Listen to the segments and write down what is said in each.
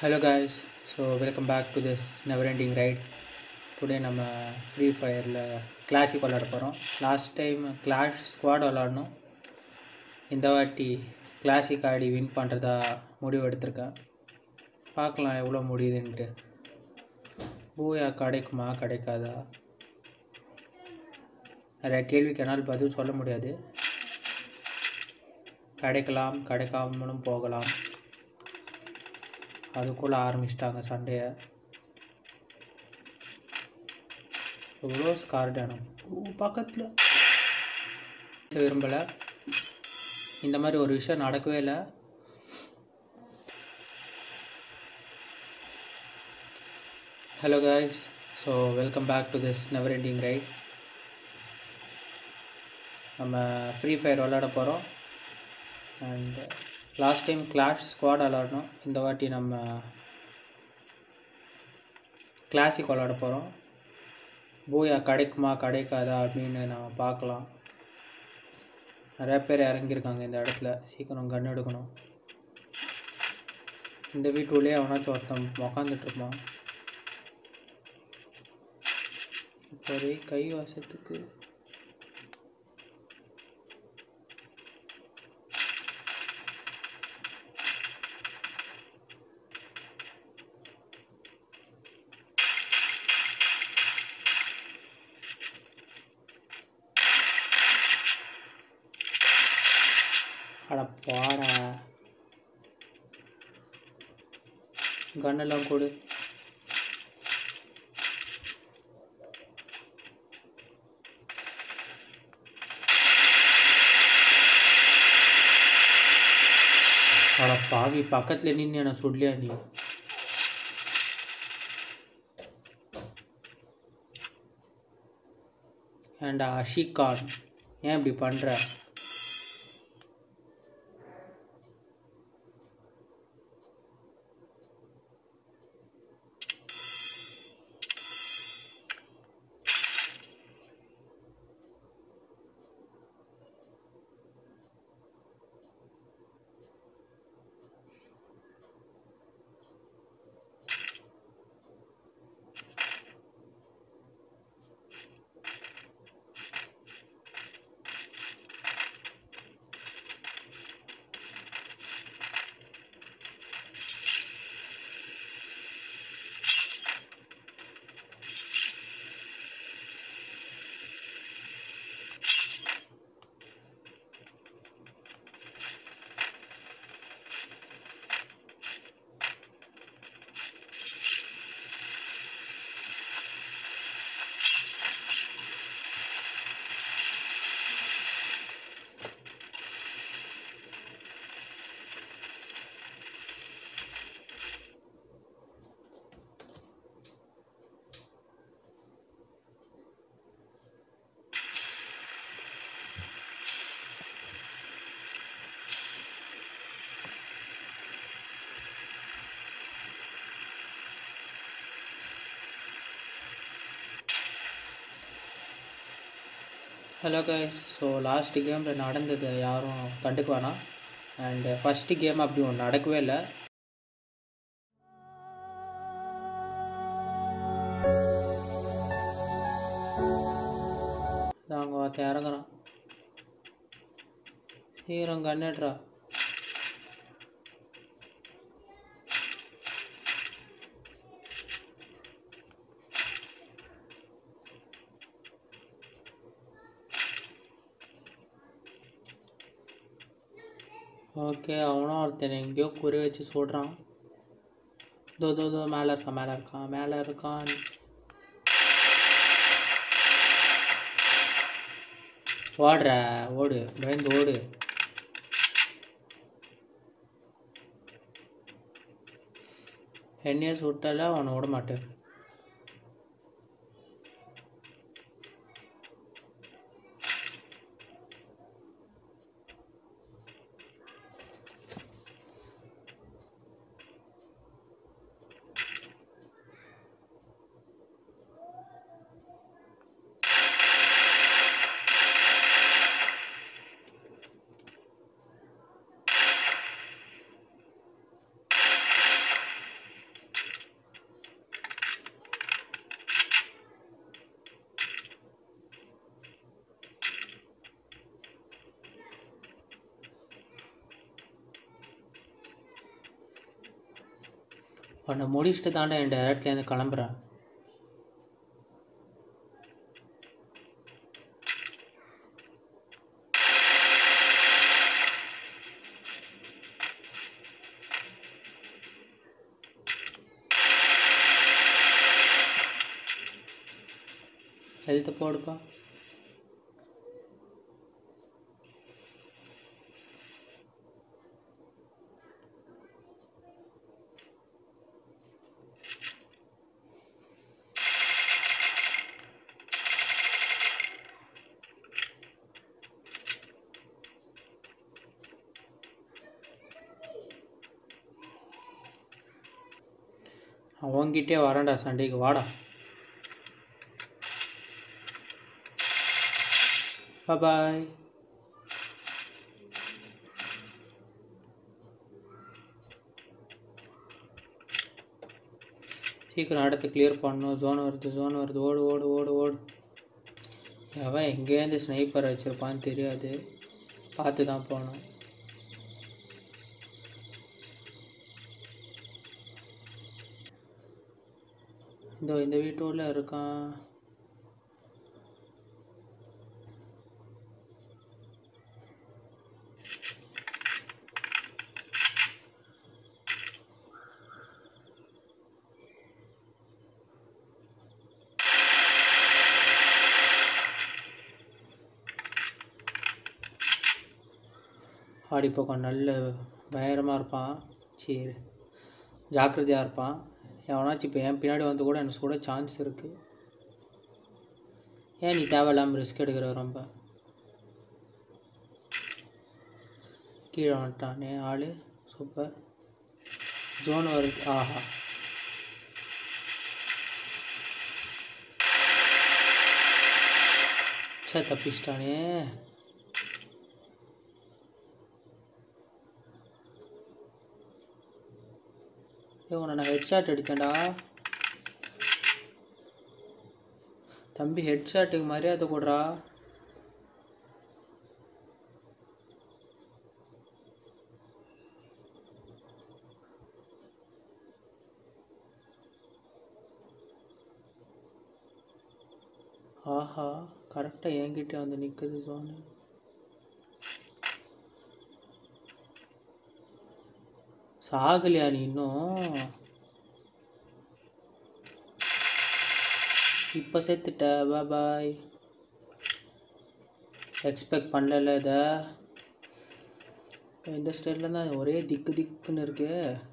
hello guys so welcome back to this never ending ride today நம்ம free ஃபயரில் classic விளாட போகிறோம் last time clash squad விளாடணும் இந்த வாட்டி கிளாசிக் ஆடி வின் பண்ணுறதா முடிவு எடுத்திருக்கேன் பார்க்கலாம் எவ்வளோ முடியுதுன்ட்டு பூயா கிடைக்குமா கிடைக்காதா நிறைய கேள்விக்கு என்னால் பதில் சொல்ல முடியாது கிடைக்கலாம் கிடைக்காமலும் போகலாம் அதுக்குள்ளே ஆரம்பிச்சிட்டாங்க சண்டையை எவ்வளோ ஸ்கார்டானம் பக்கத்தில் விரும்பலை இந்த மாதிரி ஒரு விஷயம் நடக்கவே இல்லை hello guys so welcome back to this never ending ride நம்ம ஃப்ரீ ஃபயர் விளாட போகிறோம் and last time clash squad விளாடணும் இந்த வாட்டி நம்ம கிளாசிக் விளாட போகிறோம் பூயா கிடைக்குமா கிடைக்காதா அப்படின்னு நம்ம பார்க்கலாம் நிறைய பேர் இறங்கியிருக்காங்க இந்த இடத்துல சீக்கிரம் கன் எடுக்கணும் இந்த வீட்டுள்ளே அவனாச்சும் ஒருத்தன் உக்காந்துட்ருப்பான் இப்போ ஒரே கை வாசத்துக்கு அட பாடா கன்னெல்லாம் கொடு அட பாவி பக்கத்தில் நின்று என்ன சுடலையா நீ ஏண்டா அஷிக் கான் ஏன் இப்படி பண்ணுற ஹலோ கைஸ் ஸோ லாஸ்ட் கேமில் நடந்தது யாரும் கண்டுக்க வேணாம் அண்ட் ஃபஸ்ட்டு கேம் அப்படி ஒன்று நடக்கவே இல்லை அங்கே ஒருத்தன் இறங்குறான் சீக்கிரம் கண்ணிடுறா ஓகே அவனும் ஒருத்தன் எங்கேயோ குறி வச்சு சொல்கிறான் தோ தோ தோ மேலே இருக்கான் மேலே இருக்கான் மேலே இருக்கான் ஓடுற ஓடு பயந்து ஓடு என்னையே சுட்டால அவனை ஓட மாட்டார் இப்போ நான் முடிச்சுட்டு தாண்டா என் டேரக்ட்லேருந்து கிளம்புறேன் ஹெல்த்து போடுப்பா அவங்கிட்டே வரேன்டா சண்டைக்கு வாடா பாய் சீக்கிரம் அடுத்து கிளியர் பண்ணணும் ஜோன் வருது ஜோன் வருது ஓடு ஓடு ஓடு ஓடு அவன் எங்கேருந்து ஸ்னைப்பர் வச்சுருப்பான்னு தெரியாது பார்த்து தான் போகணும் இந்த இந்த வீட்டுள்ள இருக்கான் ஆடி பக்கம் நல்ல பயங்கரமாக இருப்பான் சரி ஜாக்கிரதையாக இருப்பான் எவனாச்சும் இப்போ என் பின்னாடி வந்து கூட எனக்கு கூட சான்ஸ் இருக்குது ஏன் நீ தேவையில்லாமல் ரிஸ்க் எடுக்கிற ரொம்ப கீழே வந்துட்டானே ஆள் சூப்பர் ஜோன் வருது ஆஹா சே தப்பிச்சிட்டானே ஏ உன்னை நான் ஹெட்ஷாட் அடித்தேன்டா தம்பி ஹெட்ஷாட்டுக்கு மரியாதை கொடுறா ஆஹா கரெக்டாக என்கிட்ட வந்து நிற்குது ஜோனு சாகலையா நீ இன்னும் இப்போ செத்துட்ட பாய் எக்ஸ்பெக்ட் பண்ணல இதை இந்த ஸ்டேட்டில் தான் ஒரே திக்கு திக்குன்னு இருக்கு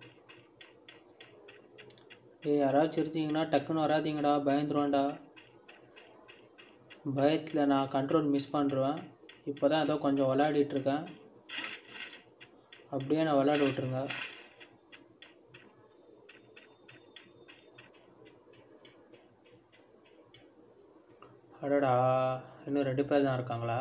ஏய் யாராச்சும் இருந்தீங்கன்னா டக்குன்னு வராதீங்கடா பயந்துருவேன்டா பயத்தில் நான் கண்ட்ரோல் மிஸ் பண்ணுறேன் இப்போ தான் ஏதோ கொஞ்சம் விளையாடிட்டுருக்கேன் அப்படியே நான் விளையாட விட்ருங்க அடடா இன்னும் ரெண்டு பேர் தான் இருக்காங்களா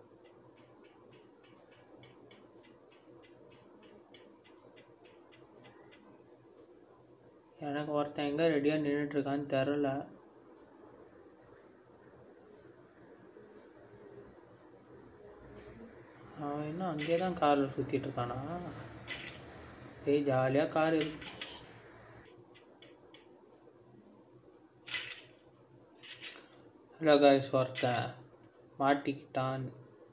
எனக்கு ஒருத்தன் எங்கே ரெடியாக நின்றுட்டுருக்கான்னு தெரில அவன் இன்னும் அங்கேயே தான் காரில் சுற்றிட்டு இருக்கானா ஏய் ஜாலியாக கார் இருக்கு ஹலோ காய்ஸ் ஒருத்தன் மாட்டிக்கிட்டான்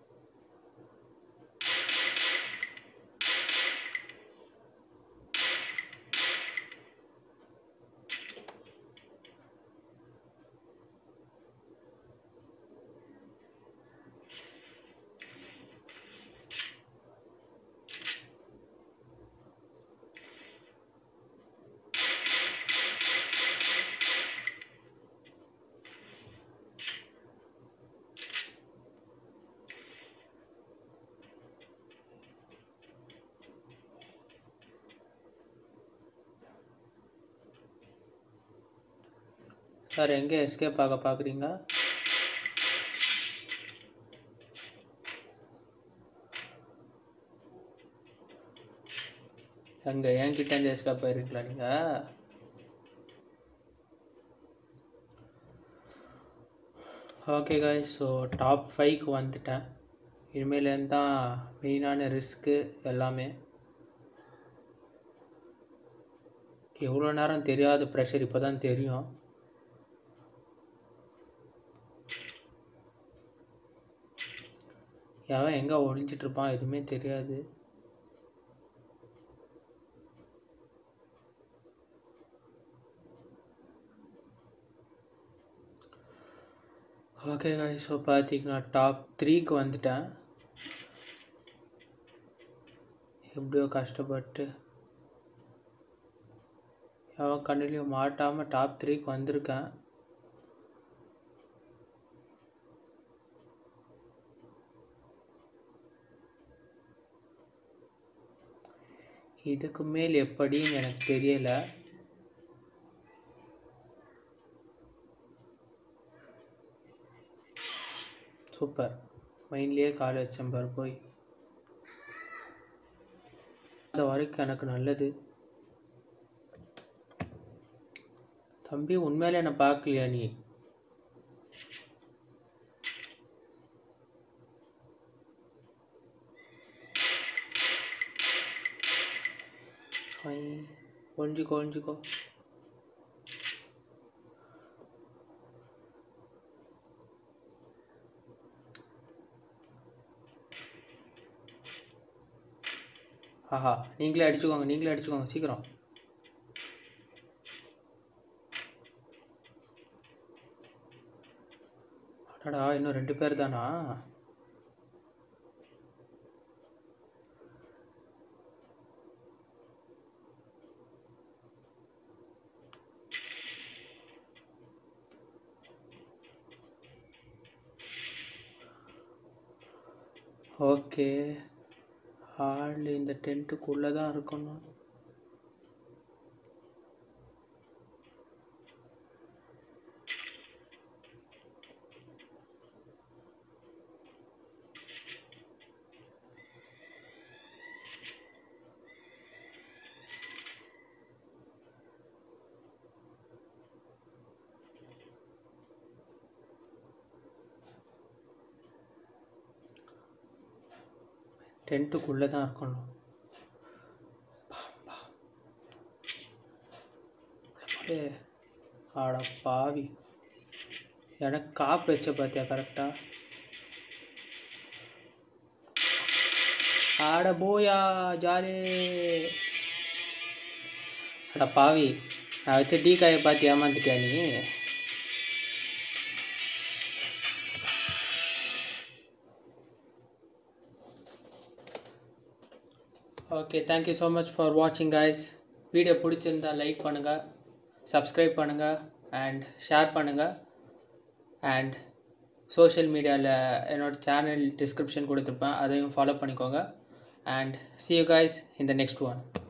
சார் எங்கே எஸ்கேப் ஆக பார்க்குறீங்க எங்கே என்கிட்டேருந்து எஸ்கேப் ஆயிருக்கீங்களா நீங்கள் ஓகே காய் ஸோ டாப் ஃபைவ்க்கு வந்துட்டேன் இனிமேலேருந்து தான் மெயினான ரிஸ்க்கு எல்லாமே எவ்வளோ நேரம் தெரியாத ப்ரெஷர் இப்போ தான் தெரியும் எவன் எங்கே ஒழிஞ்சிட்டு இருப்பான் எதுவுமே தெரியாது ஓகே காய் ஸோ பார்த்தீங்கன்னா டாப் த்ரீக்கு வந்துட்டேன் எப்படியோ கஷ்டப்பட்டு எவன் கண்ணிலையும் மாட்டாமல் டாப் த்ரீக்கு வந்திருக்கேன் இதுக்கு மேல் எப்படின்னு எனக்கு தெரியலை சூப்பர் மைண்ட்லேயே கால் வச்சேன் பாரு போய் அந்த வரைக்கும் எனக்கு நல்லது தம்பி உண்மையிலே என்னை பார்க்கலையா நீ ஐ, ஒழிஞ்சிக்கோ ஒழிஞ்சிக்கோ ஆஹா நீங்களே அடிச்சுக்கோங்க நீங்களே அடிச்சுக்கோங்க சீக்கிரம் அடடா இன்னும் ரெண்டு பேர் தானா ஓகே ஆள் இந்த டென்ட்டுக்குள்ளே தான் இருக்கணும் டென்ட்டுக்குள்ளே தான் இருக்கணும் ஏ ஆட பாவி எனக்கு காப்பு வச்ச பார்த்தியா கரெக்டாக ஆட போயா ஜாலி அட பாவி நான் வச்ச டீ காயை பார்த்து ஏமாந்துட்டியா நீ okay thank you so much for வாட்சிங் கைஸ் வீடியோ பிடிச்சிருந்தா லைக் பண்ணுங்கள் சப்ஸ்கிரைப் பண்ணுங்கள் அண்ட் ஷேர் பண்ணுங்கள் அண்ட் சோஷியல் மீடியாவில் என்னோடய சேனல் டிஸ்கிரிப்ஷன் கொடுத்துருப்பேன் அதையும் ஃபாலோ பண்ணிக்கோங்க and see you guys in the next one